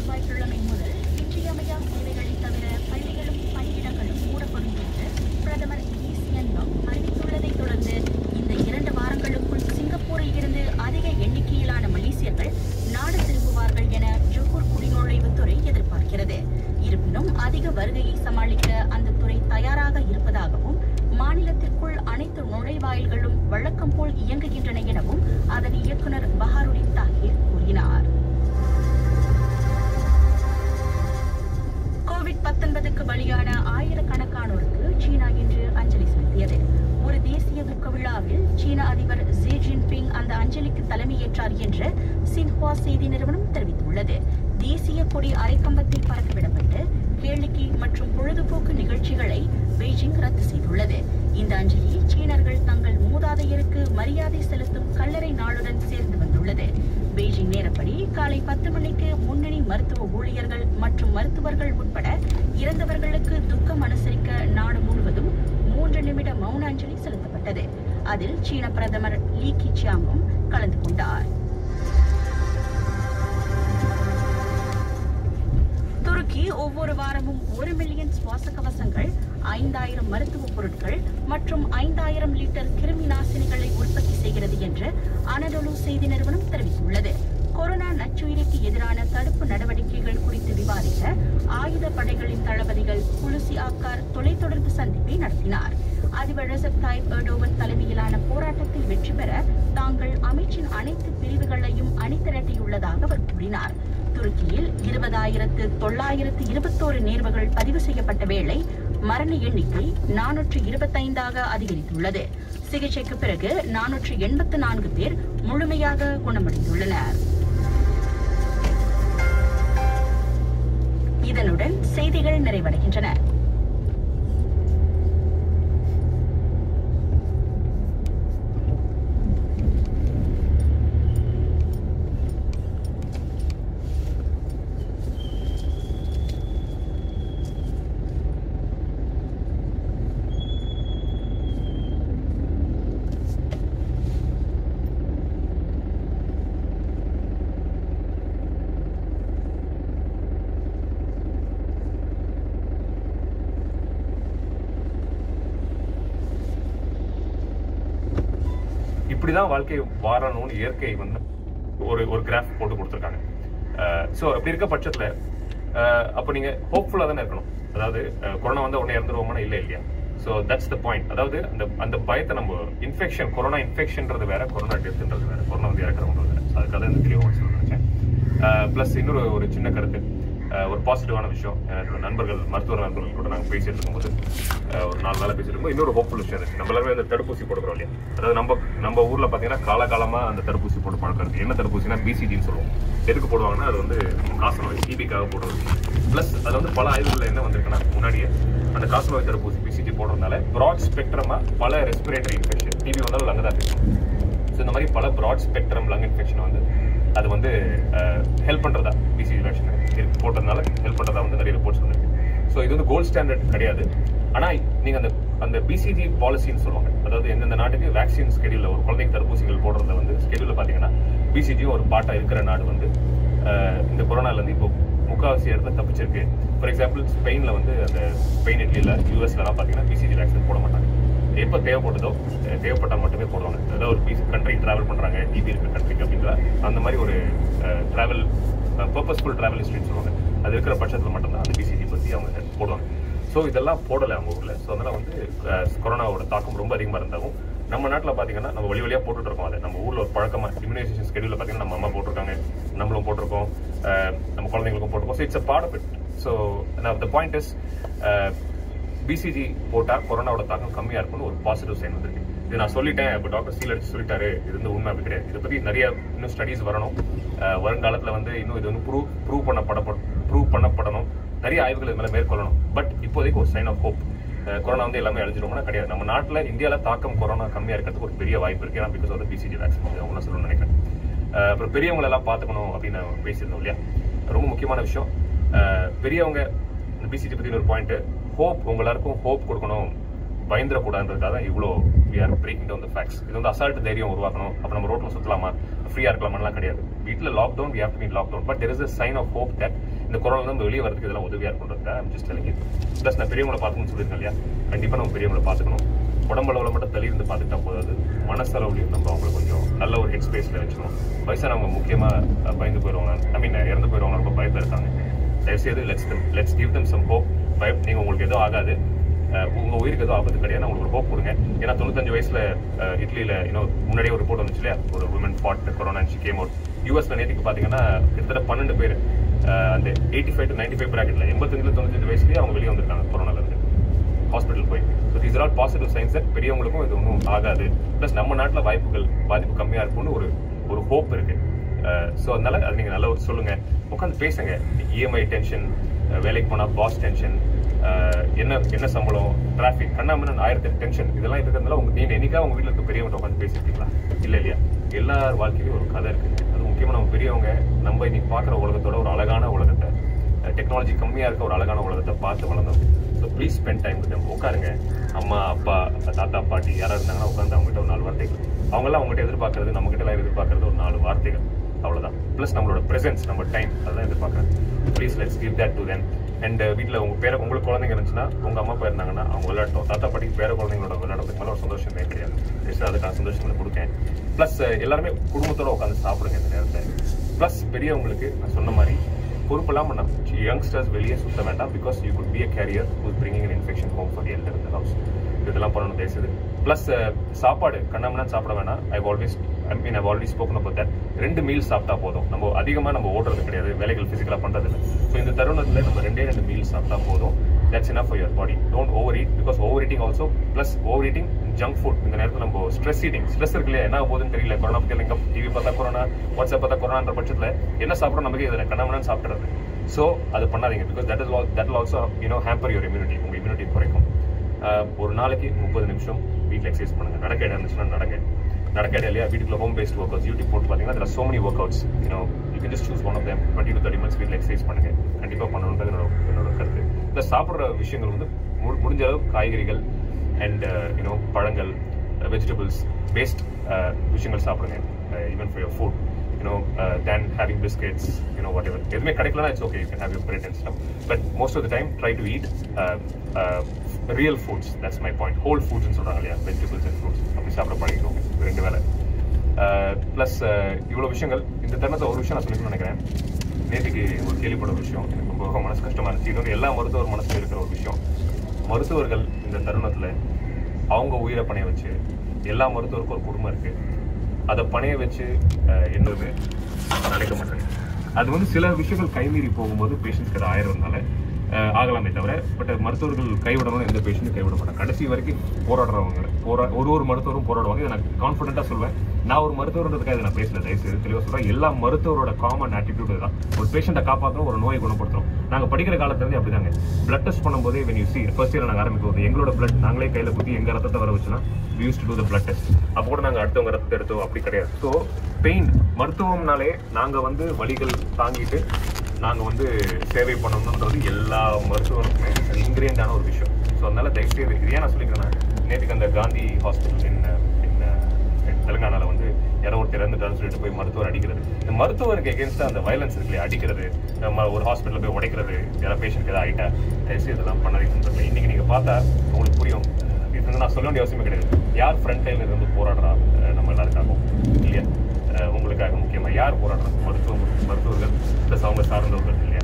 செவ்வாய்க்கிழமை முதல் இன்றியமையா சேவைகளை தவிர பள்ளிகளும் பணியிடங்களும் மூடப்படும் என்று பிரதமர் லீ சியன் லாங் அறிவித்துள்ளதைத் தொடர்ந்து இந்த இரண்டு வாரங்களுக்குள் சிங்கப்பூரில் இருந்து அதிக எண்ணிக்கையிலான மலேசியர்கள் நாடு திரும்புவார்கள் என ஜொஹூர் குடிநுழைவுத்துறை எதிர்பார்க்கிறது இருப்பினும் அதிக வருகையை சமாளிக்க அந்த துறை தயாராக இருப்பதாகவும் மாநிலத்திற்குள் அனைத்து நுழைவாயில்களும் வழக்கம் போல் இயங்குகின்றன எனவும் அதன் இயக்குனர் பஹாருடின் தாஹிர் கூறினார் கோவிட் பத்தொன்பதுக்கு பலியான ஆயிரக்கணக்கானோருக்கு சீனா இன்று அஞ்சலி செலுத்தியது ஒரு தேசிய துக்க விழாவில் சீன அதிபர் ஜி ஜின்பிங் அந்த அஞ்சலிக்கு தலைமையேற்றார் என்று சின்ஹுவா செய்தி நிறுவனம் தெரிவித்துள்ளது தேசிய கொடி அரைக்கம்பத்தில் பறக்கவிடப்பட்டு கேளிக்கை மற்றும் பொழுதுபோக்கு நிகழ்ச்சிகளை பெய்ஜிங் ரத்து செய்துள்ளது இந்த அஞ்சலி சீனர்கள் தங்கள் மூதாதையருக்கு மரியாதை செலுத்தும் கல்லறை நாளுடன் சேர்ந்து வந்துள்ளது பெய்ஜிங் நேரப்படி காலை பத்து மணிக்கு முன்னணி மருத்துவ ஊழியர்கள் மற்றும் மருத்துவர்கள் உட்பட இறந்தவர்களுக்கு துக்கம் அனுசரிக்க நாடு முழுவதும் மூன்று நிமிட மௌன அஞ்சலி செலுத்தப்பட்டது அதில் சீன பிரதமர் லீ கிச்சியாங்கும் கலந்து கொண்டார் துருக்கி ஒவ்வொரு வாரமும் ஒரு மில்லியன் சுவாச கவசங்கள் ஐந்தாயிரம் மருத்துவ பொருட்கள் மற்றும் ஐந்தாயிரம் லிட்டர் கிருமி நாசினிகளை உற்பத்தி செய்கிறது என்று அனடொலு செய்தி நிறுவனம் தெரிவித்துள்ளது கொரோனா நச்சுயிரிக்கு எதிரான தடுப்பு நடவடிக்கைகள் குறித்து விவாதிக்க ஆயுத படைகளின் தளபதிகள் குலுசி ஆக்கார் தொலைத்தொடர்பு சந்திப்பை நடத்தினார் அதிபர் ரெசப் தாய்ப் எர்டோவன் தலைமையிலான போராட்டத்தில் வெற்றி பெற தாங்கள் அமைச்சின் அனைத்து பிரிவுகளையும் அணிதிரட்டியுள்ளதாக அவர் கூறினார் துருக்கியில் இருபதாயிரத்து தொள்ளாயிரத்து இருபத்தோரு நேர்வுகள் பதிவு செய்யப்பட்ட வேளை மரண எண்ணிக்கை நானூற்று இருபத்தைந்தாக அதிகரித்துள்ளது சிகிச்சைக்கு பிறகு நானூற்று எண்பத்து நான்கு பேர் முழுமையாக குணமடைந்துள்ளனர் இதனுடன் செய்திகள் நிறைவடைகின்றன இப்படிதான் வாழ்க்கை வாழணும்னு இயற்கை வந்து ஒரு ஒரு கிராஃப் போட்டு கொடுத்துருக்காங்க ஸோ அப்படி இருக்க பட்சத்துல அஹ், அப்போ நீங்க ஹோப்ஃபுல்லா தானே இருக்கணும் அதாவது அஹ், கொரோனா வந்து உடனே இறந்துருவோம்னா இல்லை இல்லையா ஸோ தட்ஸ் த பாயிண்ட் அதாவது அந்த அந்த பயத்தை நம்ம இன்ஃபெக்ஷன் கொரோனா இன்ஃபெக்ஷன்ன்றது வேற கொரோனா டெத்துன்றது வேற கொரோனா வந்து இறக்குறவங்க வேற ஸோ அதுக்காக இந்த தெளிவாக சொல்ல நினைச்சேன் ப்ளஸ் இன்னொரு ஒரு சின்ன கருத்து அஹ், ஒரு பாசிட்டிவான விஷயம் என்னோட நண்பர்கள் மருத்துவ நண்பர்கள் கூட நாங்கள் பேசிட்டு இருக்கும்போது அஹ், ஒரு நாலு நாளாக பேசிட்டு இருக்கும்போது இன்னொரு ஹோப்ஃபுல் விஷயம் இருக்கு நம்ம எல்லாருமே அந்த தடுப்பூசி போடுறோம் இல்லையா அதாவது நம்ம நம்ம ஊர்ல பார்த்தீங்கன்னா காலகாலமா அந்த தடுப்பூசி போட்டு பழக்கம் இருக்கு என்ன தடுப்பூசினா பிசிஜின்னு சொல்லுவோம் எதுக்கு போடுவாங்கன்னா அது வந்து காசநோய் டிபிக்காக போடுறது ப்ளஸ் அதில் வந்து பல ஆய்வுகளில் என்ன வந்திருக்குன்னா முன்னாடியே அந்த காசநோய் தடுப்பூசி பிசிஜி போடுறதுனால ப்ராட் ஸ்பெக்ட்ரமா பல ரெஸ்பிரேட்டரி இன்ஃபெக்ஷன் டிபி வந்தாலும் லங்க தான் இருக்கும் ஸோ இந்த மாதிரி பல ப்ராட் ஸ்பெக்ட்ரம் லங் இன்ஃபெக்ஷன் வந்து அது வந்து ஹெல்ப் பண்ணுறதா பிசிஜி வேக்சின் போட்டதுனால ஹெல்ப் பண்ணுறதா வந்து நிறைய ரிப்போர்ட்ஸ் வந்துருக்கு ஸோ இது வந்து கோல்ட் ஸ்டாண்டர்ட் கிடையாது ஆனால் நீங்கள் அந்த அந்த பிசிஜி பாலிசின்னு சொல்லுவாங்க அதாவது எந்தெந்த நாட்டுக்கு வேக்சின் ஸ்கெடியூலில் ஒரு குழந்தைக்கு தடுப்பூசிகள் போடுறதுல வந்து ஸ்கெடியூலில் பார்த்தீங்கன்னா பிசிஜியும் ஒரு பாட்டாக இருக்கிற நாடு வந்து அஹ், இந்த கொரோனாலேருந்து இப்போ முக்காவாசி இடத்துல தப்பிச்சிருக்கு ஃபார் எக்ஸாம்பிள் ஸ்பெயினில் வந்து அந்த ஸ்பெயின் இட்லியில் யூஎஸ்லலாம் பார்த்தீங்கன்னா பிசிஜி வேக்சின் போட மாட்டாங்க எப்போ தேவைப்படுதோ அஹ் தேவைப்பட்டால் மட்டுமே போடுவாங்க ஏதாவது ஒரு பீஸ் கண்ட்ரி ட்ராவல் பண்ணுறாங்க டிபி இருக்க கண்ட்ரிக்கு அப்படின்ற அந்த மாதிரி ஒரு ட்ராவல் பர்பஸ்ஃபுல் ட்ராவல் ஹிஸ்ட்ரின்னு சொல்லுவாங்க அது இருக்கிற பட்சத்தில் மட்டும்தான் அந்த பிசிஜி பற்றி அவங்க போடுவாங்க ஸோ இதெல்லாம் போடலை அவங்க ஊரில் ஸோ அதனால் வந்து அஹ், கொரோனாவோட தாக்கம் ரொம்ப அதிகமாக இருந்தாலும் நம்ம நாட்டில் பார்த்தீங்கன்னா நம்ம வழி வழியாக போட்டுட்டு இருக்கோம் அதை நம்ம ஊரில் ஒரு பழக்கமாக இம்யூனைசேஷன் ஸ்கெடியூலில் பார்த்தீங்கன்னா நம்ம அம்மா போட்டிருக்காங்க நம்மளும் போட்டிருக்கோம் அஹ், நம்ம குழந்தைங்களுக்கும் போட்டிருக்கோம் so it's a part of it so the point is BCG போட்டா கொரோனாவோட தாக்கம் கம்மியா இருக்கும்னு ஒரு பாசிட்டிவ் சைன் வந்திருக்கு இது நான் சொல்லிட்டேன் இப்போ டாக்டர் சீல் அடிச்சு சொல்லிட்டாரு இது வந்து உண்மை அப்படி கிடையாது இதை பத்தி நிறைய இன்னும் ஸ்டடீஸ் வரணும் அஹ் வருங்காலத்துல வந்து இன்னும் இது வந்து ப்ரூவ் ப்ரூவ் பண்ணப்பட ப்ரூவ் பண்ணப்படணும் நிறைய ஆய்வுகள் இது மேல மேற்கொள்ளணும் பட் இப்போதைக்கு ஒரு சைன் ஆஃப் ஹோப் கொரோனா வந்து எல்லாமே அழிஞ்சிரும்னா கிடையாது நம்ம நாட்டுல இந்தியால தாக்கம் கொரோனா கம்மியா இருக்கிறதுக்கு ஒரு பெரிய வாய்ப்பு இருக்கு ஏன்னா பிகாஸ் ஆஃப் பிசிஜி வேக்சின் அவங்க சொல்லணும்னு நினைக்கிறேன் அஹ் அப்புறம் பெரியவங்களை எல்லாம் பார்த்துக்கணும் அப்படின்னு நான் பேசியிருந்தோம் இல்லையா ரொம்ப முக்கியமான விஷயம் அஹ் பெரியவங்க இந்த பிசிஜி பத்தின ஒரு பாயிண்ட் ஹோப் உங்க எல்லாருக்கும் ஹோப் கொடுக்கணும் பயந்துடக்கூடாதுன்றதுக்காக தான் இவ்வளோ we are breaking down the facts இது வந்து அசால்ட் தைரியம் உருவாக்கணும் அப்போ நம்ம ரோட்ல சுத்தலாமா ஃப்ரீயா இருக்கலாமான்லாம் கிடையாது வீட்டில் lockdown we have to mean lockdown but there is a sign of hope that இந்த கொரோனா வந்து வெளியே வரதுக்கு இதெல்லாம் உதவியா இருக்குன்றதுக்காக I'm just telling you plus நான் பெரியவங்களை பார்க்கணும்னு சொல்லியிருக்கேன் இல்லையா கண்டிப்பா நம்ம பெரியவங்களை பார்த்துக்கணும் உடம்பளவில் மட்டும் தள்ளி இருந்து பார்த்துக்கிட்டா போதாது மனசளவுலையும் நம்ம அவங்களை கொஞ்சம் நல்ல ஒரு ஹெட் ஸ்பேஸ்ல வச்சுக்கணும் வயசானவங்க முக்கியமா அஹ், பயந்து போயிடுவாங்க ஐ மீன் இறந்து போயிடுவாங்க ரொம்ப பயத்தில் இருக்காங்க தயவுசெய்து let's let's give them some hope பய நீங்க உங்களுக்கு எதுவும் ஆகாது அஹ், உங்க உயிருக்கு எதுவும் ஆபத்து கிடையாது உங்களுக்கு ஒரு ஹோப் கொடுங்க ஏன்னா தொண்ணூத்தஞ்சு வயசுல அஹ், இட்லியில இன்னும் முன்னாடியே ஒரு ரிப்போர்ட் வந்துச்சு இல்லையா ஒரு woman fought corona she came out யூஎஸ்ல நேற்றுக்கு பாத்தீங்கன்னா கிட்டத்தட்ட பன்னெண்டு பேர் அஹ், அந்த eighty five to ninety five ப்ராக்கெட்ல எண்பத்தஞ்சுல தொண்ணூத்தஞ்சு வயசுலயே அவங்க வெளியே வந்திருக்காங்க கொரோனால இருந்து ஹாஸ்பிட்டல் போய் so these are positive signs that பெரியவங்களுக்கும் இது ஒன்றும் ஆகாது ப்ளஸ் நம்ம நாட்டில் வாய்ப்புகள் பாதிப்பு கம்மியாக இருக்கும்னு ஒரு ஒரு ஹோப் இருக்கு ஸோ அதனால அது நீங்கள் நல்ல ஒரு சொல்லுங்க உட்காந்து பேசுங்க இஎம்ஐ டென்ஷன் வேலைக்கு போனால் பாஸ் டென்ஷன் என்ன என்ன சம்பளம் டிராஃபிக் கண்ணாமன்னு ஆயிரத்தி டென்ஷன் இதெல்லாம் இருக்கிறதுனால உங்க நீங்க என்னைக்கா உங்க வீட்டில் இருக்க பெரியவங்க உட்காந்து பேசிருக்கீங்களா இல்லை இல்லையா எல்லார் வாழ்க்கையிலும் ஒரு கதை இருக்கு அது முக்கியமாக நம்ம பெரியவங்க நம்ம இன்னைக்கு பார்க்குற உலகத்தோட ஒரு அழகான உலகத்தை டெக்னாலஜி கம்மியா இருக்க ஒரு அழகான உலகத்தை பார்த்து வளர்ந்தோம் so please spend time with உட்காருங்க அம்மா அப்பா தாத்தா பாட்டி யாராவது இருந்தாங்கன்னா உட்காந்து அவங்ககிட்ட ஒரு நாலு வார்த்தைகள் அவங்கெல்லாம் அவங்ககிட்ட எதிர்பார்க்கறது நம்ம கிட்ட எல்லாம் எதிர்பார்க்கறது ஒரு நாலு வார்த்தைகள் அவ்வளவுதான் ப்ளஸ் நம்மளோட பிரசன்ஸ் நம்ம டைம் அதெல்லாம் எதிர்பார்க்கறேன் please let's give that to then and வீட்டில் உங்க பேர உங்களுக்கு குழந்தைங்க இருந்துச்சுன்னா உங்க அம்மா அப்பா இருந்தாங்கன்னா அவங்க விளையாட்டும் தாத்தா பாட்டிக்கு பேர குழந்தைங்களோட விளையாடுறதுக்கு மேலே ஒரு சந்தோஷமே கிடையாது Yes, அதுக்கான சந்தோஷங்களை கொடுக்கேன் ப்ளஸ் எல்லாருமே குடும்பத்தோட உட்காந்து சாப்பிடுங்க இந்த நேரத்தில் ப்ளஸ் பெரியவங்களுக்கு நான் சொன்ன மாதிரி பொறுப்பெல்லாம் நம்ம யங்ஸ்டர்ஸ் வெளியே சுத்த வேண்டாம் because you could be a carrier who's bringing an infection home for elder இந்த ஹவுஸ் இதெல்லாம் பண்ணணும் பேசுது ப்ளஸ் சாப்பாடு கண்ணாமனா சாப்பிட வேணாம் I always I mean I already spoken about that ரெண்டு மீல் சாப்பிட்டா போதும் நம்ம அதிகமாக நம்ம ஓடுறது கிடையாது வேலைகள் ஃபிசிக்கலாக பண்ணுறது இல்லை ஸோ இந்த தருணத்தில் நம்ம ரெண்டே ரெண்டு மீல் சாப்பிட்டா போதும் that's enough for your body don't overeat because overeating also plus overeating junk food இந்த நேரத்தில் நம்ம ஸ்ட்ரெஸ் ஈட்டிங் ஸ்ட்ரெஸ் இருக்கு இல்லையா என்ன போகுதுன்னு தெரியல கொரோனா பத்தி எங்க டிவி பார்த்தா கொரோனா வாட்ஸ்அப் பார்த்தா கொரோனான்ற பட்சத்தில் என்ன சாப்பிட்றோம் நமக்கு இதில் கண்ணாமனான்னு சாப்பிட்றது ஸோ அது பண்ணாதீங்க because that is that also you know hamper your immunity உங்க இம்யூனிட்டி குறைக்கும் ஆஹ் ஒரு நாளைக்கு முப்பது நிமிஷம் வீட்டில் எக்ஸசைஸ் பண்ணுங்க நடக்க இடம் இருந்துச்சுன்னா நடங்க நடக்க இடம் இல்லையா வீட்டுக்குள்ள home based workouts YouTube போட்டு பார்த்தீங்கன்னா அதில் so many workouts you know you can just choose one of them twenty to thirty minutes வீட்டில் எக்ஸசைஸ் பண்ணுங்க கண்டிப்பாக பண்ணணுன்றது என்னோட என்னோட கருத்து இந்த சாப்பிட்ற விஷயங்கள் வந்து மு- முடிஞ்ச அளவு காய்கறிகள் அண்ட் யூனோ பழங்கள் வெஜிடபிள்ஸ் பேஸ்ட் விஷயங்கள் சாப்பிடுங்க even for your food you know than having biscuits you know whatever எதுவுமே கிடைக்கலனா it's okay you can have your bread and stuff but most of the time try to eat real foods that's my point whole ஃபுட்ஸ்னு சொல்கிறாங்க இல்லையா vegetables and fruits அப்படி சாப்பிட பழகிக்கோங்க ரெண்டு வேலை plus இவ்வளோ விஷயங்கள் இந்த தருணத்தை ஒரு விஷயம் நான் சொல்லிக்கணும்னு நினைக்கிறேன் நேற்றுக்கு ஒரு கேள்விப்பட்ட ஒரு விஷயம் எனக்கு ரொம்ப ரொம்ப மனசு கஷ்டமா இருந்துச்சு இன்னொரு எல்லா மருத்துவர் மனசுல இருக்கிற ஒரு விஷயம் மருத்துவர்கள் இந்த தருணத்துல அவங்க உயிரை பணைய வச்சு எல்லா மருத்துவருக்கும் ஒரு குடும்பம் இருக்கு அதை பணைய வச்சு அஹ், என்னது நினைக்க மாட்டாங்க அது வந்து சில விஷயங்கள் கைமீறி போகும்போது பேஷண்ட்ஸ்க்கு அது ஆயிரம்னால அஹ், ஆகலாமே தவிர பட் மருத்துவர்கள் கைவிடணும் எந்த பேஷண்ட்டும் கைவிட மாட்டாங்க கடைசி வரைக்கும் போராடுறவங்க போரா ஒரு ஒரு மருத்துவரும் போராடுவாங்க இதை நான் கான்ஃபிடென்ட்டாக சொல்வேன் நான் ஒரு மருத்துவர்ன்றதுக்காக இதை நான் பேசல தயவுசெய்து தெளிவாக சொல்றேன் எல்லா மருத்துவரோட காமன் ஆட்டிடியூட் தான் ஒரு பேஷண்ட்டை காப்பாற்றணும் ஒரு நோயை குணப்படுத்தணும் நாங்கள் படிக்கிற காலத்துலேருந்து அப்படிதாங்க பிளட் டெஸ்ட் பண்ணும்போதே when you see first year நாங்கள் ஆரம்பிக்கும் போது எங்களோட பிளட் நாங்களே கையில் குத்தி எங்கள் ரத்தத்தை வர வச்சுனா we used to do the blood test அப்போ கூட நாங்கள் அடுத்தவங்க ரத்தத்தை எடுத்தோம் அப்படி கிடையாது ஸோ பெயின் மருத்துவம்னாலே நாங்கள் வந்து வலிகள் தாங்கிட்டு நாங்கள் வந்து சேவை பண்ணணுன்றது எல்லா மருத்துவருக்குமே இன்கிரியண்டான ஒரு விஷயம் ஸோ அதனால தயவுசெய்து இது ஏன் நான் சொல்லிக்கிறேன்னா நேற்றுக்கு அந்த காந்தி ஹாஸ்பிட்டல் இன் தெலுங்கானால வந்து யாரோ ஒருத்தர் இறந்துட்டான்னு சொல்லிட்டு போய் மருத்துவர் அடிக்கிறது இந்த மருத்துவருக்கு எகேன்ஸ்டாக அந்த வயலன்ஸ் இருக்கு இல்லையா அடிக்கிறது நம்ம ஒரு ஹாஸ்பிட்டலில் போய் உடைக்கிறது யாராவது பேஷண்ட் ஏதாவது ஆகிட்டா தயவுசெய்து இதெல்லாம் பண்ணாதீங்கன்னு சொல்றேன் இன்னைக்கு நீங்கள் பார்த்தா உங்களுக்கு புரியும் இது வந்து நான் சொல்ல வேண்டிய அவசியமே கிடையாது யார் ஃப்ரண்ட் லைன்ல இருந்து போராடுறா அஹ் நம்ம எல்லாருக்காகவும் இல்லையா அஹ் உங்களுக்காக முக்கியமா யார் போராடுறா மருத்துவ மருத்துவர்கள் ப்ளஸ் அவங்க சார்ந்தவர்கள் இல்லையா